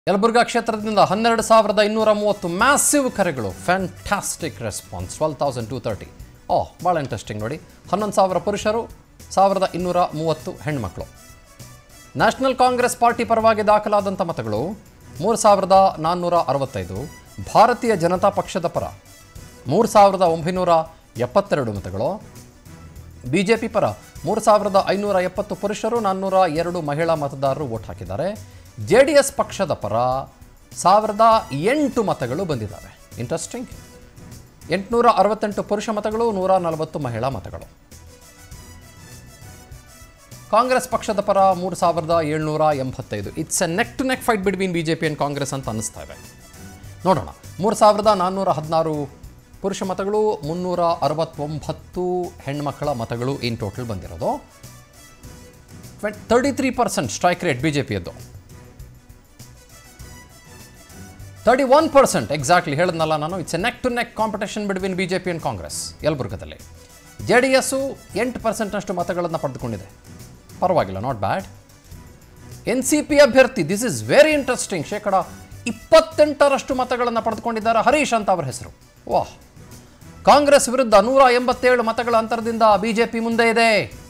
ಯಲಬುರ್ಗಾ ಕ್ಷೇತ್ರದಿಂದ ಹನ್ನೆರಡು ಸಾವಿರದ ಇನ್ನೂರ ಮೂವತ್ತು ಮ್ಯಾಸಿವ್ ಕರೆಗಳು fantastic response twelve thousand two thirty ಓ ಭಾಳ ಇಂಟ್ರೆಸ್ಟಿಂಗ್ ನೋಡಿ ಹನ್ನೊಂದು ಸಾವಿರ ಪುರುಷರು ಸಾವಿರದ ಇನ್ನೂರ ಮೂವತ್ತು ಹೆಣ್ಮಕ್ಳು ನ್ಯಾಷನಲ್ ಕಾಂಗ್ರೆಸ್ ಪಾರ್ಟಿ ಪರವಾಗಿ ದಾಖಲಾದಂಥ ಮತಗಳು ಮೂರು ಸಾವಿರದ ನಾನ್ನೂರ ಅರವತ್ತೈದು ಭಾರತೀಯ ಜನತಾ ಪಕ್ಷದ ಪರ ಮೂರು ಸಾವಿರದ ಒಂಬೈನೂರ ಎಪ್ಪತ್ತೆರಡು ಮತಗಳು ಬಿ ಜೆ ಪಿ ಪರ ಮೂರು ಸಾವಿರದ ಐನೂರ ಎಪ್ಪತ್ತು ಪುರುಷರು ನಾನ್ನೂರ ಎರಡು ಮಹಿಳಾ ಮತದಾರರು ವೋಟ್ ಹಾಕಿದ್ದಾರೆ ಜೆ ಡಿ ಎಸ್ ಪಕ್ಷದ ಪರ ಸಾವಿರದ ಎಂಟು ಮತಗಳು ಬಂದಿದ್ದಾವೆ ಇಂಟ್ರೆಸ್ಟಿಂಗ್ ಎಂಟುನೂರ ಅರವತ್ತೆಂಟು ಪುರುಷ ಮತಗಳು ನೂರ ನಲವತ್ತು ಮಹಿಳಾ ಮತಗಳು ಕಾಂಗ್ರೆಸ್ ಪಕ್ಷದ ಪರ ಮೂರು ಸಾವಿರದ ಏಳ್ನೂರ ಎಂಬತ್ತೈದು it's a neck to neck fight between B J P and Congress ಅಂತ ಅನ್ನಿಸ್ತಾ ಇದೆ ನೋಡೋಣ ಮೂರು ಸಾವಿರದ ನಾನ್ನೂರ ಹದಿನಾರು ಪುರುಷ ಮತಗಳು ಮುನ್ನೂರ ಅರವತ್ತೊಂಬತ್ತು ಹೆಣ್ಮಕ್ಕಳ ಮತಗಳು ಇನ್ ಟೋಟಲ್ ಬಂದಿರೋದು thirty three percent strike rate B J ಪಿಯದ್ದು ತರ್ಟಿ ಒನ್ ಪರ್ಸೆಂಟ್ ಎಕ್ಸಾಕ್ಟ್ಲಿ ಹೇಳಿದ್ನಲ್ಲ ನಾನು it's a neck to neck competition between B J P and Congress ಯಲಬುರ್ಗದಲ್ಲಿ ಜೆ ಡಿ ಎಸ್ಸು ಎಂಟು ಪರ್ಸೆಂಟ್ನಷ್ಟು ಮತಗಳನ್ನು ಪಡೆದುಕೊಂಡಿದೆ ಪರವಾಗಿಲ್ಲ not bad N C P ಅಭ್ಯರ್ಥಿ ದಿಸ್ ಇಸ್ ವೆರಿ ಇಂಟ್ರೆಸ್ಟಿಂಗ್ ಶೇಕಡ ಇಪ್ಪತ್ತೆಂಟರಷ್ಟು ಮತಗಳನ್ನು ಪಡೆದುಕೊಂಡಿದ್ದಾರೆ ಹರೀಶ್ ಅಂತ ಅವರ ಹೆಸರು ವಾಹ್ ಕಾಂಗ್ರೆಸ್ ವಿರುದ್ಧ ನೂರ ಎಂಬತ್ತೇಳು ಮತಗಳ ಅಂತರದಿಂದ ಬಿಜೆಪಿ ಮುಂದೆ ಇದೆ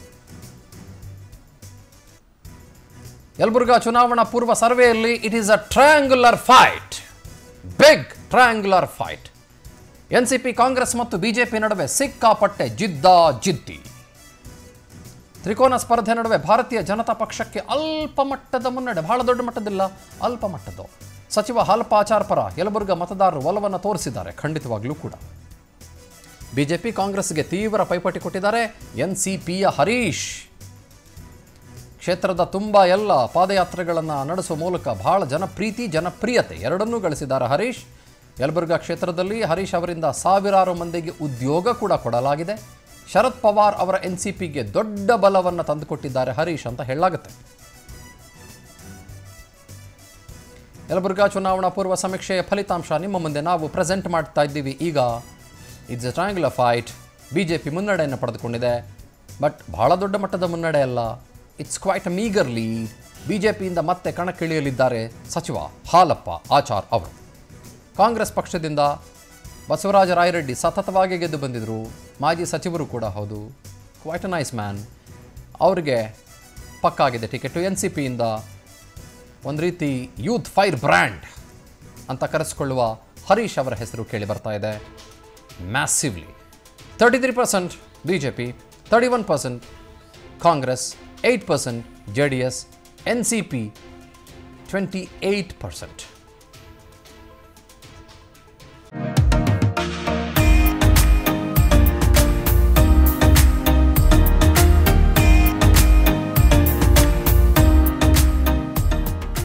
ಯಲಬುರ್ಗಾ ಚುನಾವಣಾ ಪೂರ್ವ ಸರ್ವೆಯಲ್ಲಿ it is a triangular fight big triangular fight N C P Congress ಮತ್ತು ಬಿಜೆಪಿ ನಡುವೆ ಸಿಕ್ಕಾಪಟ್ಟೆ ಜಿದ್ದ ಜಿದ್ದಿ ತ್ರಿಕೋನ ಸ್ಪರ್ಧೆ ನಡುವೆ ಭಾರತೀಯ ಜನತಾ ಪಕ್ಷಕ್ಕೆ ಅಲ್ಪ ಮಟ್ಟದ ಮುನ್ನಡೆ ಬಹಳ ದೊಡ್ಡ ಮಟ್ಟದಿಲ್ಲ ಅಲ್ಪ ಮಟ್ಟದ್ದು ಸಚಿವ ಹಾಲಪ್ಪ ಆಚಾರ್ ಪರ ಯಲಬುರ್ಗಾ ಮತದಾರರು ಒಲವನ್ನು ತೋರಿಸಿದ್ದಾರೆ ಖಂಡಿತವಾಗ್ಲೂ ಕೂಡ ಬಿಜೆಪಿ ಕಾಂಗ್ರೆಸ್ಗೆ ತೀವ್ರ ಪೈಪೋಟಿ ಕೊಟ್ಟಿದ್ದಾರೆ ಎನ್ ಸಿ ಪಿಯ ಹರೀಶ್ ಕ್ಷೇತ್ರದ ತುಂಬ ಎಲ್ಲ ಪಾದಯಾತ್ರೆಗಳನ್ನು ನಡೆಸುವ ಮೂಲಕ ಬಹಳ ಜನಪ್ರೀತಿ ಜನಪ್ರಿಯತೆ ಎರಡನ್ನೂ ಗಳಿಸಿದ್ದಾರೆ ಹರೀಶ್ ಯಲಬುರ್ಗಾ ಕ್ಷೇತ್ರದಲ್ಲಿ ಹರೀಶ್ ಅವರಿಂದ ಸಾವಿರಾರು ಮಂದಿಗೆ ಉದ್ಯೋಗ ಕೂಡ ಕೊಡಲಾಗಿದೆ ಶರದ್ ಪವಾರ್ ಅವರ ಎನ್ ಸಿ ಪಿಗೆ ದೊಡ್ಡ ಬಲವನ್ನು ತಂದುಕೊಟ್ಟಿದ್ದಾರೆ ಹರೀಶ್ ಅಂತ ಹೇಳಲಾಗುತ್ತೆ ಯಲಬುರ್ಗಾ ಚುನಾವಣಾ ಪೂರ್ವ ಸಮೀಕ್ಷೆಯ ಫಲಿತಾಂಶ ನಿಮ್ಮ ಮುಂದೆ ನಾವು ಪ್ರೆಸೆಂಟ್ ಮಾಡ್ತಾ ಇದ್ದೀವಿ ಈಗ it's a triangular fight B J P ಮುನ್ನಡೆಯನ್ನು ಪಡೆದುಕೊಂಡಿದೆ ಬಟ್ ಬಹಳ ದೊಡ್ಡ ಮಟ್ಟದ ಮುನ್ನಡೆ ಅಲ್ಲ it's quite a meagre lead B J ಪಿಯಿಂದ ಮತ್ತೆ ಕಣಕ್ಕಿಳಿಯಲಿದ್ದಾರೆ ಸಚಿವ ಹಾಲಪ್ಪ ಆಚಾರ್ ಅವರು ಕಾಂಗ್ರೆಸ್ ಪಕ್ಷದಿಂದ ಬಸವರಾಜ ರಾಯರೆಡ್ಡಿ ಸತತವಾಗಿ ಗೆದ್ದು ಬಂದಿದ್ದರು ಮಾಜಿ ಸಚಿವರು ಕೂಡ ಹೌದು ಕ್ವೈಟ್ ಅ ನೈಸ್ ಮ್ಯಾನ್ ಅವರಿಗೆ ಪಕ್ಕಾಗಿದೆ ಟಿಕೆಟು ಎನ್ ಸಿ ಪಿಯಿಂದ ಒಂದು ರೀತಿ ಯೂತ್ ಫೈರ್ ಬ್ರ್ಯಾಂಡ್ ಅಂತ ಕರೆಸಿಕೊಳ್ಳುವ ಹರೀಶ್ ಅವರ ಹೆಸರು ಕೇಳಿ ಬರ್ತಾ ಇದೆ massively thirty three percent B J P thirty one percent Congress eight percent J D S N C P twenty eight percent